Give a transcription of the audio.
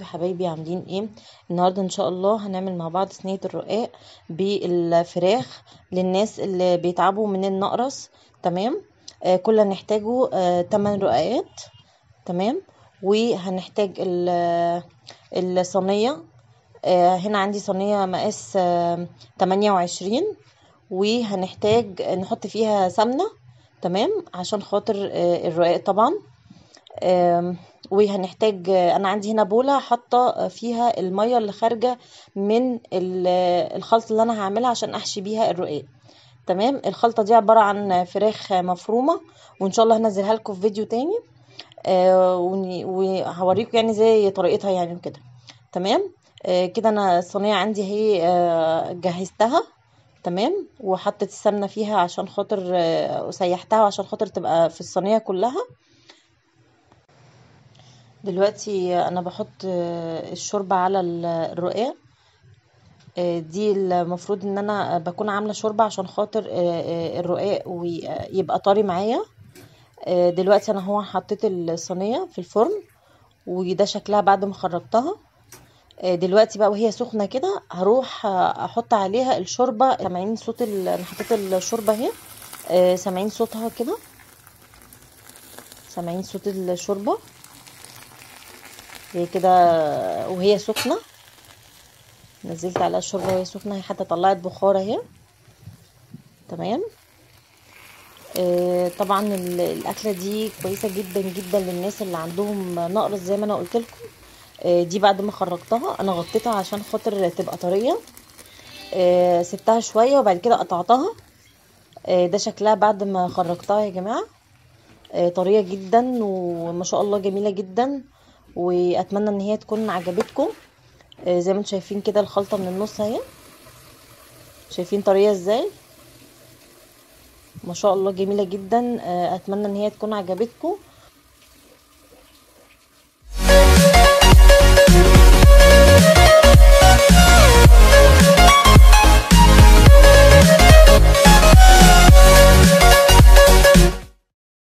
حبايبي عاملين ايه النهارده ان شاء الله هنعمل مع بعض صينيه الرقاق بالفراخ للناس اللي بيتعبوا من النقرس تمام آه كل اللي هنحتاجه آه 8 رقاقات تمام وهنحتاج ال- الصينيه آه هنا عندي صينيه مقاس آه 28 وهنحتاج نحط فيها سمنه تمام عشان خاطر آه الرقاق طبعا آم، وهنحتاج انا عندي هنا بوله حاطه فيها الميه اللي خارجه من ال- الخلطه اللي انا هعملها عشان احشي بيها الرقاق تمام الخلطه دي عباره عن فراخ مفرومه وان شاء الله هنزلها لكم في فيديو تاني آه، وني- وهوريكم يعني زي طريقتها يعني وكده تمام آه، كده انا الصينيه عندي اهي آه، جهزتها تمام وحطيت السمنه فيها عشان خاطر آه، وسيحتها عشان خاطر تبقى في الصينيه كلها دلوقتي انا بحط آه، الشوربه على ال- الرقاق آه، دي المفروض ان انا بكون عامله شوربه عشان خاطر آه، آه، الرقاق ويبقى طري معايا آه، دلوقتي انا هو حطيت الصينيه في الفرن وده شكلها بعد ما خرجتها آه، دلوقتي بقى وهي سخنه كده هروح آه، احط عليها الشوربه سامعين صوت ال... انا حطيت الشوربه اهي آه، سامعين صوتها كده سامعين صوت الشوربه هي كده وهي سخنه نزلت عليها الشوربه وهي سخنه هي حتى طلعت بخار اهي تمام آه، طبعا ال- الاكله دي كويسه جدا جدا للناس اللي عندهم نقرس زي ما انا قلت لكم دي بعد ما خرجتها انا غطيتها عشان خاطر تبقى طريه آه، سبتها شويه وبعد كده قطعتها آه، ده شكلها بعد ما خرجتها يا جماعه آه، طريه جدا وما شاء الله جميله جدا واتمنى ان هي تكون عجبتكم آه، زي ما انتم شايفين كده الخلطه من النص اهي شايفين طريه ازاي ما شاء الله جميله جدا آه، اتمنى ان هي تكون عجبتكم